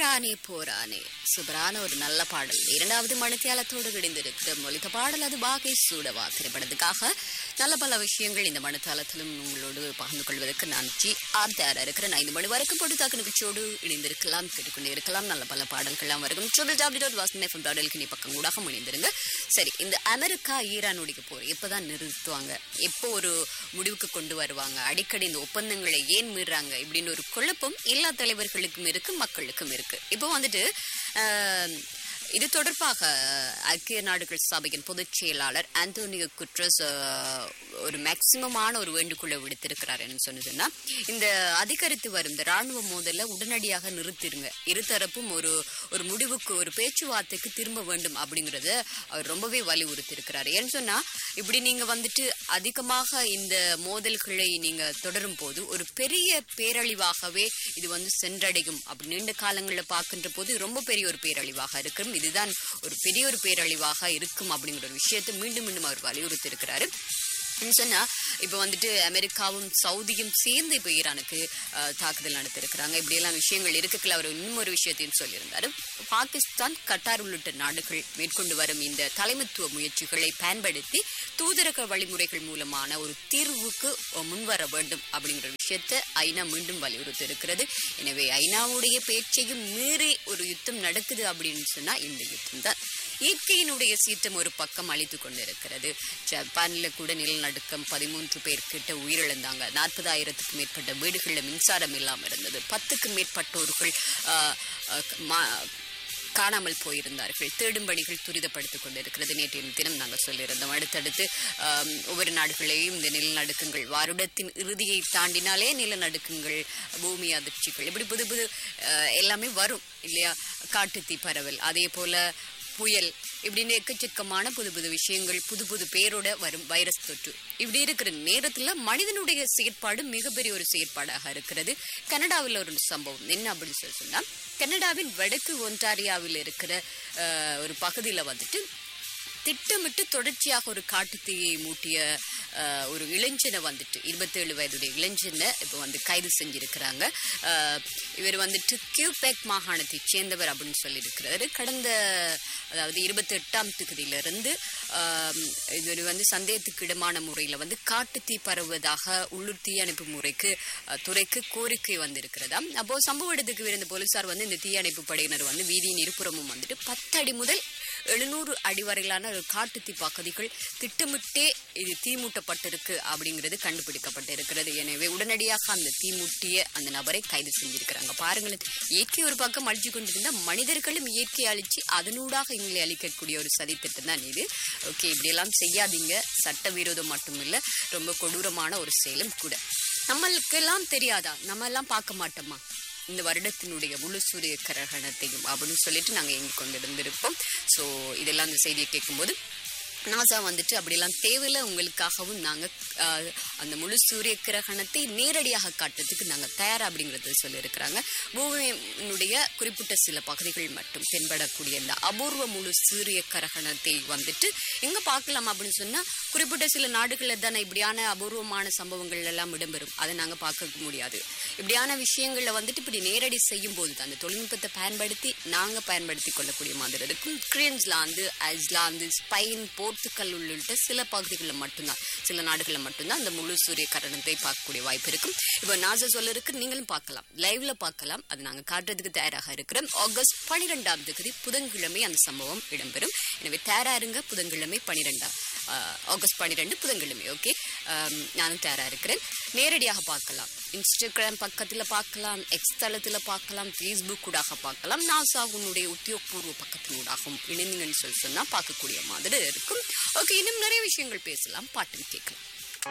போரானே போரானே சூப்பரான ஒரு நல்ல பாடல் இரண்டாவது மணித்தியாலத்தோடு இணைந்திருக்கிற மொழித்த பாடல் அது பாகை சூடவா திரைப்படத்துக்காக நல்ல பல விஷயங்கள் இந்த மணித்தாளத்திலும் உங்களோடு பகிர்ந்து கொள்வதற்கு நான் ஜி ஆர் தயாரா இருக்கிறேன் ஐந்து மணி வரைக்கும் பொழுதாக்கு நிகழ்ச்சியோடு இணைந்திருக்கலாம் கேட்டுக்கொண்டே இருக்கலாம் நல்ல பல பாடல்கள்லாம் வரும் triple W dot Vasan FM பாடலுக்கு நீ பக்கம் கூட இணைந்திருங்க சரி இந்த அமெரிக்கா ஈரானுடைய போர் எப்பதான் நிறுத்துவாங்க எப்போ ஒரு முடிவுக்கு கொண்டு வருவாங்க அடிக்கடி இந்த ஒப்பந்தங்களை ஏன் மீறுறாங்க இப்படின்னு ஒரு குழப்பம் எல்லா தலைவர்களுக்கும் இருக்கு மக்களுக்கும் இருக்கு இப்போ வந்துட்டு ஆஹ், இது தொடர்பாக ஐக்கிய நாடுகள் சபையின் பொதுச் செயலாளர் ஆந்தோனியோ குட்ரஸ் ஆஹ், ஒரு மேக்சிமமான ஒரு வேண்டுகோளை விடுத்திருக்கிறார் என்ன சொன்னதுன்னா இந்த அதிகரித்து வரும் இந்த ராணுவ மோதலை உடனடியாக நிறுத்திருங்க இருதரப்பும் ஒரு ஒரு முடிவுக்கு ஒரு பேச்சுவார்த்தைக்கு திரும்ப வேண்டும் அப்படிங்கறத அவர் ரொம்பவே வலியுறுத்தி இருக்கிறார் ஏன்னு சொன்னா இப்படி நீங்க வந்துட்டு அதிகமாக இந்த மோதல்களை நீங்க தொடரும் போது ஒரு பெரிய பேரழிவாகவே இது வந்து சென்றடையும் அப்படி நீண்ட காலங்களில் பார்க்கின்ற போது ரொம்ப பெரிய ஒரு பேரழிவாக இருக்கும் இதுதான் ஒரு பெரிய ஒரு பேரழிவாக இருக்கும் அப்படிங்கிற ஒரு விஷயத்தை மீண்டும் மீண்டும் அவர் வலியுறுத்தி இருக்கிறாரு சொன்னா இப்போ வந்துட்டு அமெரிக்காவும் சவுதியும் சேர்ந்து இப்போ ஈரானுக்கு அஹ், தாக்குதல் நடத்திருக்கிறாங்க இப்படியெல்லாம் விஷயங்கள் இருக்குல்ல அவர் இன்னும் ஒரு விஷயத்தையும் சொல்லியிருந்தாரு பாகிஸ்தான் கட்டார் உள்ளிட்ட நாடுகள் மேற்கொண்டு வரும் இந்த தலைமைத்துவ முயற்சிகளை பயன்படுத்தி தூதரக வழிமுறைகள் மூலமான ஒரு தீர்வுக்கு முன்வர வேண்டும் அப்படிங்கிற விஷயத்தை ஐநா மீண்டும் வலியுறுத்தி இருக்கிறது எனவே ஐநாவுடைய பேச்சையும் மீறி ஒரு யுத்தம் நடக்குது அப்படின்னு சொன்னா இந்த யுத்தம் தான் இயற்கையினுடைய சீற்றம் ஒரு பக்கம் அழித்து கொண்டிருக்கிறது ஜப்பான்ல கூட நிலநடுக்கம் பதிமூன்று பேர் கிட்ட உயிரிழந்தாங்க நாற்பதாயிரத்துக்கும் மேற்பட்ட வீடுகள்ல மின்சாரம் இல்லாம இருந்தது பத்துக்கும் மேற்பட்டோர்கள் ஆஹ், ஆஹ், மா- காணாமல் போயிருந்தார்கள் தேடும் பணிகள் துரிதப்படுத்திக் கொண்டிருக்கிறது நேற்றைய தினம் நாங்கள் சொல்லியிருந்தோம் அடுத்தடுத்து ஆம், ஒவ்வொரு நாடுகளையும் இந்த நிலநடுக்கங்கள் வருடத்தின் இறுதியை தாண்டினாலே நிலநடுக்கங்கள் பூமி அதிர்ச்சிகள் இப்படி புது புது அஹ், எல்லாமே வரும் இல்லையா காட்டுத்தீ பரவல் அதே போல புயல் இப்படின்னு எக்கச்சக்கமான புது புது விஷயங்கள் புது புது பேரோட வரும் வைரஸ் தொற்று இப்படி இருக்கிற நேரத்துல மனிதனுடைய செயற்பாடு மிகப்பெரிய ஒரு செயற்பாடாக இருக்கிறது கனடாவில் ஒரு சம்பவம் என்ன அப்படின்னு சொல்லி சொன்னா கனடாவின் வடக்கு ஒன்டாரியாவில் இருக்கிற அஹ், ஒரு பகுதியில வந்துட்டு திட்டமிட்டு தொடர்ச்சியாக ஒரு காட்டுத்தீயை மூட்டிய அஹ், ஒரு இளைஞனை வந்துட்டு இருபத்தேழு வயதுடைய இளைஞனை இப்போ வந்து கைது செஞ்சிருக்கிறாங்க அஹ், இவர் வந்துட்டு கியூபேக் மாகாணத்தைச் சேர்ந்தவர் அப்படின்னு சொல்லியிருக்கிறாரு கடந்த அதாவது இருபத்தி எட்டாம் தேதியிலிருந்து ஆம், இவர் வந்து சந்தேகத்துக்கு இடமான முறையில் வந்து காட்டுத்தீ பரவுவதாக உள்ளூர் தீயணைப்பு முறைக்கு அஹ், துறைக்கு கோரிக்கை வந்திருக்கிறதாம் அப்போ சம்பவ இடத்துக்கு விருந்த போலீசார் வந்து இந்த தீயணைப்பு படையினர் வந்து வீதியின் இருபுறமும் வந்துட்டு பத்து அடி முதல் எழுநூறு அடி வரையிலான ஒரு காட்டுத்தீ பகுதிகள் திட்டமிட்டே இது தீமூட்டப்பட்டிருக்கு அப்படிங்கிறது கண்டுபிடிக்கப்பட்டிருக்கிறது எனவே உடனடியாக அந்த தீமூட்டிய அந்த நபரை கைது செஞ்சிருக்கிறாங்க பாருங்களேன் இயற்கை ஒரு பக்கம் அழிச்சு கொண்டிருந்தா மனிதர்களும் இயற்கை அழிச்சு அதனூடாக எங்களை அழிக்கக்கூடிய ஒரு சதி திட்டம் தான் இது ஓகே இப்படியெல்லாம் செய்யாதீங்க சட்டவிரோதம் மட்டும் இல்ல ரொம்ப கொடூரமான ஒரு செயலும் கூட நம்மளுக்கெல்லாம் தெரியாதா நம்ம எல்லாம் பார்க்க மாட்டோமா இந்த வருடத்தினுடைய முழு சூரிய கிரகணத்தையும் அப்படின்னு சொல்லிட்டு நாங்கள் எங்க கொண்டு இருந்திருப்போம் ஸோ இதெல்லாம் இந்த செய்தியை கேட்கும்போது நாசா வந்துட்டு அப்படிலாம் தேவையில்லை உங்களுக்காகவும் நாங்கள் அந்த முழு சூரிய கிரகணத்தை நேரடியாக காட்டுறதுக்கு நாங்கள் தயார் அப்படிங்கிறது சொல்லியிருக்கிறாங்க பூமியினுடைய குறிப்பிட்ட சில பகுதிகள் மட்டும் தென்படக்கூடிய இந்த அபூர்வ முழு சூரிய கிரகணத்தை வந்துட்டு எங்கே பார்க்கலாம் அப்படின்னு சொன்னால் குறிப்பிட்ட சில நாடுகளில் தானே இப்படியான அபூர்வமான சம்பவங்கள் எல்லாம் இடம்பெறும் அதை நாங்கள் பார்க்க முடியாது இப்படியான விஷயங்களில் வந்துட்டு இப்படி நேரடி செய்யும் போது தான் அந்த தொழில்நுட்பத்தை பயன்படுத்தி நாங்கள் பயன்படுத்தி கொள்ளக்கூடிய மாதிரி இருக்கும் கிரீன்ஸ்லாந்து ஐஸ்லாந்து ஸ்பெயின் போர்த்துக்கல் உள்ளிட்ட சில பகுதிகளில் மட்டும்தான் சில நாடுகளில் மட்டும்தான் அந்த முழு சூரிய கரணத்தை பார்க்கக்கூடிய வாய்ப்பு இருக்கும் இப்போ நாசா சொல்ல இருக்கு நீங்களும் பார்க்கலாம் லைவ்ல பார்க்கலாம் அது நாங்கள் காட்டுறதுக்கு தயாராக இருக்கிறோம் ஆகஸ்ட் பனிரெண்டாம் தேதி புதன்கிழமை அந்த சம்பவம் இடம்பெறும் எனவே தயாரா இருங்க புதன்கிழமை பனிரெண்டாம் ஆகஸ்ட் பன்னிரெண்டு புதன்கிழமை ஓகே நானும் தயாரா இருக்கிறேன் நேரடியாக பார்க்கலாம் இன்ஸ்டாகிராம் பக்கத்தில் பார்க்கலாம் எக்ஸ் தளத்தில் பார்க்கலாம் ஃபேஸ்புக் கூடாக பார்க்கலாம் நாசாவுனுடைய உத்தியோகபூர்வ பக்கத்தினூடாகவும் இணைந்தீங்கன்னு சொல்லி சொன்னால் பார்க்கக்கூடிய மாதிரி இருக்கும் ஓகே இன்னும் நிறைய விஷயங்கள் பேசலாம் பாட்டும் கேட்கலாம்